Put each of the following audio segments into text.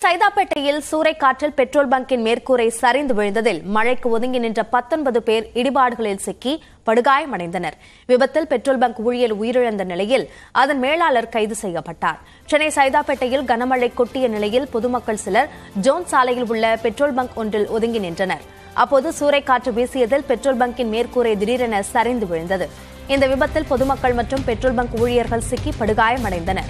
சைதாப்பேட்டையில் சூறைக்காற்றில் petrol பங்கின் மேற்கூரை சரிந்து விழுந்ததில் மழைக்கு ஒதுங்கி நின்ற பத்தொன்பது பேர் இடிபாடுகளில் சிக்கி படுகாயமடைந்தனர் விபத்தில் பெட்ரோல் பங்க் ஊழியர் உயிரிழந்த நிலையில் அதன் மேலாளர் கைது செய்யப்பட்டார் சென்னை சைதாப்பேட்டையில் கனமழை கொட்டிய நிலையில் பொதுமக்கள் சிலர் ஜோன் சாலையில் உள்ள பெட்ரோல் பங்க் ஒன்றில் ஒதுங்கி நின்றனர் அப்போது சூறைக்காற்று வீசியதில் பெட்ரோல் பங்கின் மேற்கூரை திடீரென சரிந்து விழுந்தது இந்த விபத்தில் பொதுமக்கள் மற்றும் பெட்ரோல் பங்க் ஊழியர்கள் சிக்கி படுகாயமடைந்தனர்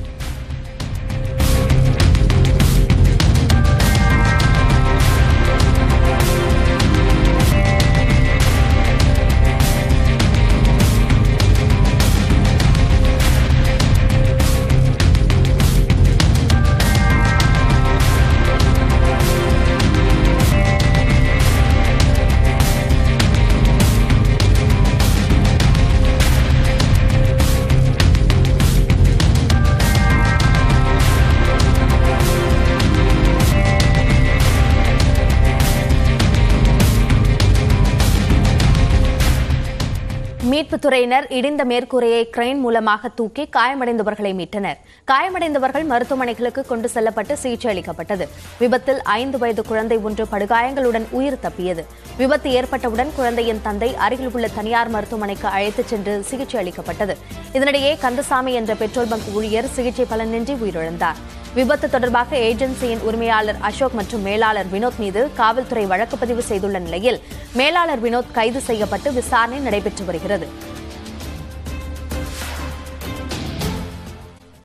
மீட்புத் துறையினர் இடிந்த மேற்கூரையை கிரெயின் மூலமாக தூக்கி காயமடைந்தவர்களை மீட்டனர் காயமடைந்தவர்கள் மருத்துவமனைகளுக்கு கொண்டு செல்லப்பட்டு சிகிச்சை அளிக்கப்பட்டது விபத்தில் ஐந்து வயது குழந்தை ஒன்று படுகாயங்களுடன் உயிர் தப்பியது விபத்து ஏற்பட்டவுடன் குழந்தையின் தந்தை அருகில் உள்ள தனியார் மருத்துவமனைக்கு அழைத்துச் சென்று சிகிச்சை அளிக்கப்பட்டது இதனிடையே கந்தசாமி என்ற பெட்ரோல் பங்க் ஊழியர் சிகிச்சை பலனின்றி உயிரிழந்தார் விபத்து தொடர்பாக ஏஜென்சியின் உரிமையாளர் அசோக் மற்றும் மேலாளர் வினோத் மீது காவல்துறை வழக்கு பதிவு செய்துள்ள நிலையில் மேலாளர் வினோத் கைது செய்யப்பட்டு விசாரணை நடைபெற்று வருகிறது